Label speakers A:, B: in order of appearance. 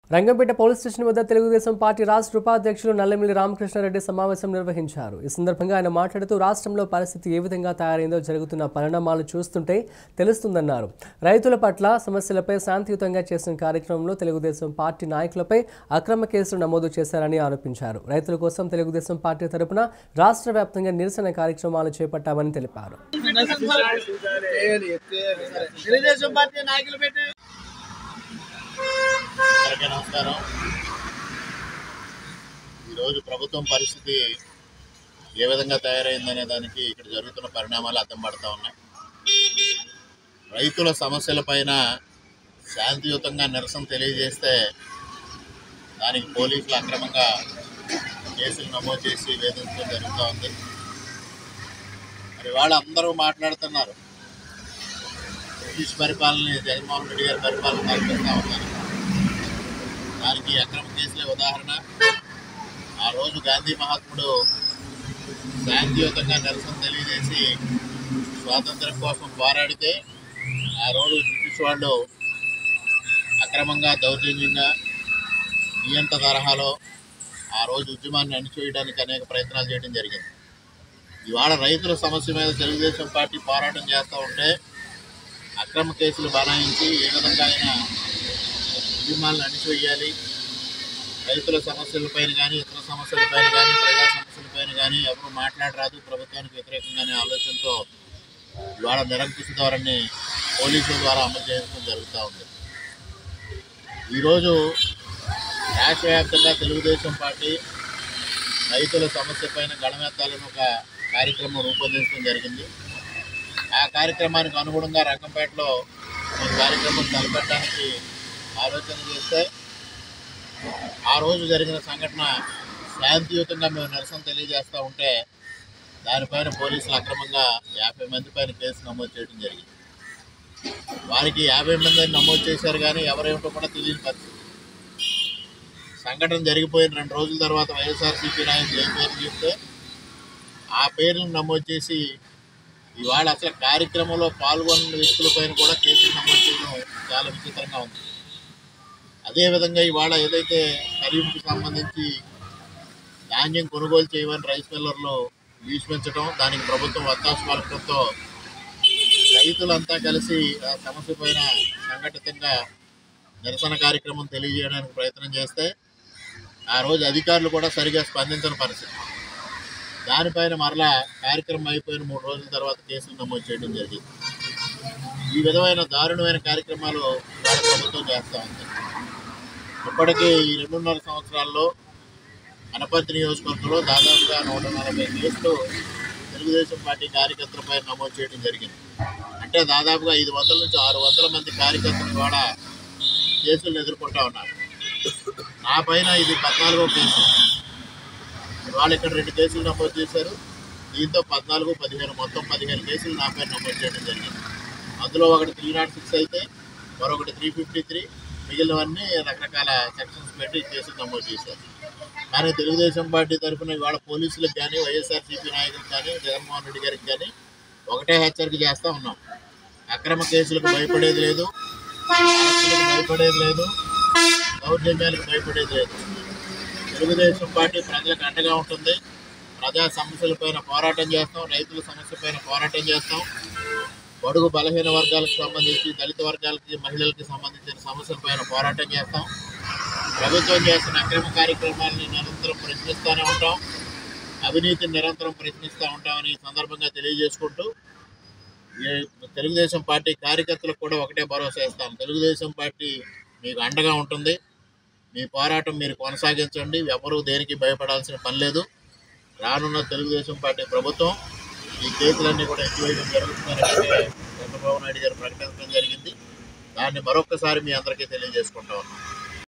A: Rangampeta police station వద్ద Telugu Desam party రాష్ట్ర ఉపాధ్యక్షులు నల్లమిల్లి రామకృష్ణారెడ్డి సమావేశం నిర్వహించారు ఈ సందర్భంగా ఆయన మాట్లాడుతూ రాష్ట్రంలో పరిస్థితి ఏ విధంగా తయారైందో జరుగుతున్న పరిణామాలు చూస్తుంటే తెలుస్తుందన్నారు రైతుల పట్ల సమస్యలపై శాంతియుతంగా చేసిన కార్యక్రమంలో తెలుగుదేశం పార్టీ నాయకులపై అక్రమ కేసులు నమోదు చేశారని ఆరోపించారు రైతుల కోసం తెలుగుదేశం పార్టీ తరపున రాష్ట్ర వ్యాప్తంగా నిరసన కార్యక్రమాలు చేపట్టామని తెలిపారు
B: తెలుగుదేశం పార్టీ నాయకులు పెట్టి
C: అందరికీ నమస్కారం ఈరోజు ప్రభుత్వం పరిస్థితి ఏ విధంగా తయారైందనే దానికి ఇక్కడ జరుగుతున్న పరిణామాలు అర్థం పడతా ఉన్నాయి రైతుల సమస్యలపైన శాంతియుతంగా నిరసన తెలియజేస్తే దానికి పోలీసులు అక్రమంగా కేసులు నమోదు చేసి వేధించడం జరుగుతూ ఉంది మరి వాళ్ళు అందరూ మాట్లాడుతున్నారు బ్రిటిష్ పరిపాలన జగన్మోహన్ రెడ్డి గారి పరిపాలన కల్పిస్తూ ఉన్నారు దానికి అక్రమ కేసులే ఉదాహరణ ఆ రోజు గాంధీ మహాత్ముడు శాంతియుతంగా నిరసన తెలియజేసి స్వాతంత్రం కోసం పోరాడితే ఆ రోజు బ్రిటిష్ వాళ్ళు అక్రమంగా దౌర్జన్యంగా నియంత తరహాలో ఆ రోజు ఉద్యమాన్ని అణిచివేయడానికి అనేక ప్రయత్నాలు చేయడం జరిగింది ఇవాళ రైతుల సమస్య మీద తెలుగుదేశం పార్టీ పోరాటం చేస్తూ ఉంటే అక్రమ కేసులు బనాయించి ఏ విధంగా అయినా ఉద్యమాలను అణిచివేయాలి రైతుల సమస్యలపైన కానీ ఇతర సమస్యలపైన కానీ ప్రజా సమస్యలపైన కానీ ఎవరు మాట్లాడరాదు ప్రభుత్వానికి వ్యతిరేకంగానే ఆలోచనతో ఇవాళ నిరంకుశ ధోరణి పోలీసుల ద్వారా అమలు చేయడం జరుగుతూ ఉంది ఈరోజు రాష్ట్ర వ్యాప్తంగా తెలుగుదేశం పార్టీ రైతుల సమస్యపైన గళమెత్తాలని ఒక కార్యక్రమం రూపొందించడం జరిగింది ఆ కార్యక్రమానికి అనుగుణంగా రంగంపేటలో ఒక కార్యక్రమం తలపెట్టడానికి ఆలోచన చేస్తే ఆ రోజు జరిగిన సంఘటన శాంతియుతంగా మేము నిరసన తెలియజేస్తూ ఉంటే దానిపైన పోలీసులు అక్రమంగా యాభై మంది పైన కేసు నమోదు చేయడం జరిగింది వారికి యాభై మంది అని నమోదు చేశారు కానీ ఎవరేమిటో కూడా తెలియని పరిస్థితి సంఘటన జరిగిపోయిన రెండు రోజుల తర్వాత వైఎస్ఆర్సీపీ నాయకులు ఏ పేరు చెప్తే ఆ పేర్లను నమోదు చేసి ఇవాళ అసలు కార్యక్రమంలో పాల్గొన్న వ్యక్తులపైన కూడా కేసులు నమోదు చేయడం చాలా విచిత్రంగా ఉంది అదేవిధంగా ఇవాళ ఏదైతే ఖరీఫ్కి సంబంధించి ధాన్యం కొనుగోలు చేయమని రైస్ మిల్లర్లు భీష్మించడం దానికి ప్రభుత్వం వత్తాసు పలకడంతో రైతులంతా కలిసి ఆ సమస్య పైన సంఘటితంగా నిరసన కార్యక్రమం తెలియజేయడానికి ప్రయత్నం చేస్తే ఆ రోజు అధికారులు కూడా సరిగా స్పందించని పరిస్థితి దానిపైన మరలా కార్యక్రమం అయిపోయిన మూడు రోజుల తర్వాత కేసులు నమోదు చేయడం జరిగింది ఈ విధమైన దారుణమైన కార్యక్రమాలు ఇవాళ ప్రభుత్వం చేస్తూ ఉంది ఇప్పటికీ ఈ రెండున్నర సంవత్సరాల్లో అనపర్తి నియోజకవర్గంలో దాదాపుగా నూట నలభై కేసులు తెలుగుదేశం పార్టీ కార్యకర్తలపై నమోదు చేయడం జరిగింది అంటే దాదాపుగా ఐదు వందల నుంచి ఆరు వందల మంది కార్యకర్తలు కూడా కేసులను ఎదుర్కొంటా ఉన్నారు నా పైన ఇది పద్నాలుగో కేసు వాళ్ళు ఇక్కడ రెండు కేసులు నమోదు చేశారు దీంతో పద్నాలుగు పదిహేను మొత్తం పదిహేను కేసులు నా పైన నమోదు చేయడం జరిగింది అందులో ఒకటి త్రీ నాట్ సిక్స్ అయితే మరొకటి త్రీ ఫిఫ్టీ త్రీ మిగిలినవన్నీ రకరకాల సెక్షన్స్ పెట్టి కేసులు నమోదు చేశారు కానీ తెలుగుదేశం పార్టీ తరఫున ఇవాళ పోలీసులకు కానీ వైఎస్ఆర్సీపీ నాయకులకు కానీ జగన్మోహన్ రెడ్డి గారికి కానీ ఒకటే హెచ్చరిక చేస్తూ ఉన్నాం అక్రమ కేసులకు భయపడేది లేదు అరెస్టులకు భయపడేది లేదు దౌర్జన్యాలకు భయపడేది లేదు తెలుగుదేశం పార్టీ ప్రజలకు అండగా ఉంటుంది ప్రజా సమస్యలపైన పోరాటం చేస్తాం రైతుల సమస్యపైన పోరాటం చేస్తాం బడుగు బలహీన వర్గాలకు సంబంధించి దళిత వర్గాలకి మహిళలకి సంబంధించిన సమస్యలపైన పోరాటం చేస్తాం ప్రభుత్వం చేస్తున్న అక్రమ కార్యక్రమాలని నిరంతరం ప్రశ్నిస్తూనే ఉంటాం అవినీతిని నిరంతరం ప్రశ్నిస్తూ ఉంటామని ఈ సందర్భంగా తెలియజేసుకుంటూ ఈ తెలుగుదేశం పార్టీ కార్యకర్తలకు కూడా ఒకటే భరోసా ఇస్తాం తెలుగుదేశం పార్టీ మీకు అండగా ఉంటుంది మీ పోరాటం మీరు కొనసాగించండి ఎవరు దేనికి భయపడాల్సిన పని లేదు రానున్న తెలుగుదేశం పార్టీ ప్రభుత్వం ఈ కేసులన్నీ కూడా ఎత్తివేయడం జరుగుతుందని అయితే చంద్రబాబు నాయుడు గారు ప్రకటించడం జరిగింది దాన్ని మరొకసారి మీ అందరికీ తెలియజేసుకుంటా ఉన్నాం